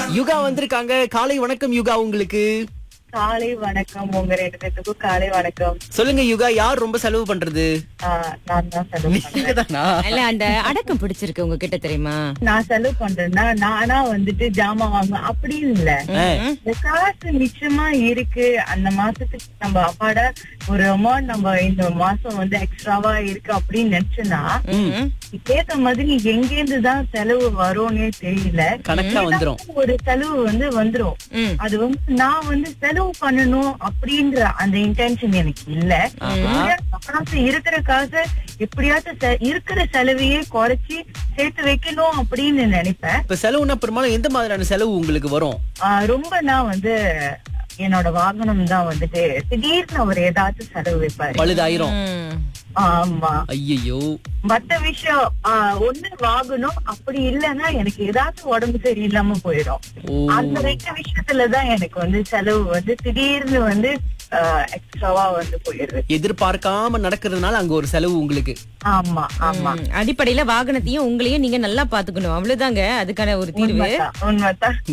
யுகா வந்திருக்காங்க காலை வணக்கம் யுகா உங்களுக்கு காலை வணக்கம் உங்க ரெண்டு பேத்துக்கும் காலை வணக்கம் சொல்லுங்க யுகா யார் ரொம்ப செலவு பண்றது ஆஹ் நான் தான் செலவு பண்றேன் நீங்கதானா? இல்ல அந்த அடக்கம் பிடிச்சிருக்கு உங்ககிட்ட தெரியுமா நான் செலவு பண்றேன்னா நானா வந்துட்டு ஜாமான் வாங்குவேன் அப்படின்னு இல்ல இந்த காசு மிச்சமா இருக்கு அந்த மாசத்துக்கு நம்ம அப்பாட ஒரு அமௌண்ட் நம்ம இந்த மாசம் வந்து எக்ஸ்ட்ராவா இருக்கு அப்படின்னு நினைச்சேன்னா ம். கேட்ட மாதிரி எங்க இருந்து தான் செலவு வரும்னே தெரியல கணக்கா வந்துரும் ஒரு செலவு வந்து வந்துரும் ம். அது வந்து நான் வந்து செலவு பண்ணணும் அப்படின்ற அந்த இன்டென்ஷன் எனக்கு இல்ல எப்படியாவது காசு இருக்கிற காசை எப்படியாவது செ- இருக்கிற செலவையே குறைச்சி சேர்த்து வைக்கணும் அப்படின்னு நினைப்பேன் இப்ப செலவுனா பெரும்பாலும் எந்த மாதிரியான செலவு உங்களுக்கு வரும் ஆஹ் ரொம்ப நான் வந்து என்னோட வாகனம் தான் வந்துட்டு திடீர்னு அவர் ஏதாச்சும் செலவு வைப்பாரு பழுதாயிரும் ம். ஆமா ஐயையோ மத்த விஷயம் ஆஹ் ஒண்ணு வாங்கணும் அப்படி இல்லைன்னா எனக்கு ஏதாச்சும் உடம்பு சரியில்லாம போயிடும் ஓ அந்த ரெண்டு விஷயத்துலதான் எனக்கு வந்து செலவு வந்து திடீர்னு வந்து எக்ஸ்ட்ராவா வந்து போயிடுது எதிர்பார்க்காம நடக்கிறதுனால அங்க ஒரு செலவு உங்களுக்கு ஆமா ஆமா ம். அடிப்படையில வாகனத்தையும் உங்களையும் நீங்க நல்லா பாத்துக்கணும் அவ்வளவுதாங்க அதுக்கான ஒரு தீர்வு உண்மைதான் உண்மைதான்